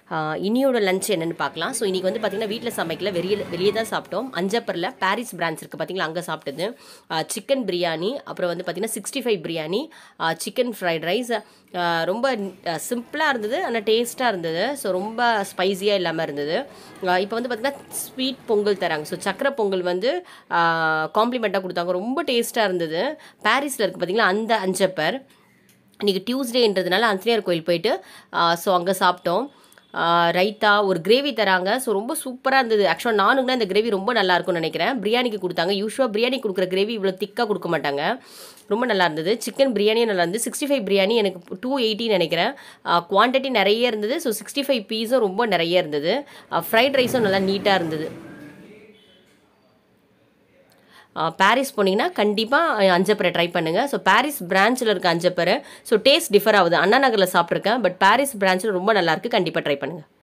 இனியோட lunch என்னென்னு பார்க்கலாம் so இன்றைக்கி வந்து பார்த்திங்கன்னா வீட்டில் சமைக்கல வெளியே வெளியே தான் சாப்பிட்டோம் அஞ்சப்பரில் பாரிஸ் பிரான்ச் இருக்குது பார்த்தீங்களா அங்கே சாப்பிட்டது சிக்கன் பிரியாணி அப்புறம் வந்து பார்த்திங்கன்னா sixty five biryani chicken fried rice ரொம்ப சிம்பிளாக இருந்தது ஆனால் டேஸ்ட்டாக இருந்தது ஸோ ரொம்ப ஸ்பைஸியாக இல்லாமல் இருந்தது இப்போ வந்து பார்த்திங்கன்னா ஸ்வீட் பொங்கல் தராங்க ஸோ சக்கரை பொங்கல் வந்து காம்ப்ளிமெண்ட்டாக கொடுத்தாங்க ரொம்ப டேஸ்ட்டாக இருந்தது பாரிஸில் இருக்குது பார்த்திங்களா அந்த அஞ்சப்பர் இன்றைக்கி டியூஸ்டேன்றதுனால ஆஞ்சநேயர் கோயில் போயிட்டு ஸோ அங்கே சாப்பிட்டோம் ரைத்தா ஒரு கிரேவி தராங்க ஸோ ரொம்ப சூப்பராக இருந்தது ஆக்சுவலாக நானுங்கன்னா இந்த கிரேவி ரொம்ப நல்லா இருக்கும்னு நினைக்கிறேன் பிரியாணிக்கு கொடுத்தாங்க யூஸ்வலாக பிரியாணி கொடுக்குற கிரேவி இவ்வளோ திக்காக கொடுக்க மாட்டாங்க ரொம்ப நல்லா இருந்தது சிக்கன் பிரியாணியும் நல்லா இருந்தது சிக்ஸ்டி ஃபைவ் பிரியாணி எனக்கு டூ எயிட்டி நினைக்கிறேன் குவான்டிட்டி நிறைய இருந்தது ஸோ சிக்ஸ்டி ஃபைவ் பீஸும் ரொம்ப நிறைய இருந்தது ஃப்ரைட் ரைஸும் நல்லா நீட்டாக இருந்தது பாரிஸ் போனீங்கன்னா கண்டிப்பாக அஞ்சப்பரை ட்ரை பண்ணுங்கள் ஸோ பாரிஸ் பிரான்ச்சில் இருக்க அஞ்சப்பரை ஸோ டேஸ்ட் டிஃபர் ஆகுது அண்ணா நகரில் சாப்பிட்ருக்கேன் பட் பாரிஸ் பிரான்ச்சில் ரொம்ப நல்லாயிருக்கு கண்டிப்பாக ட்ரை பண்ணுங்கள்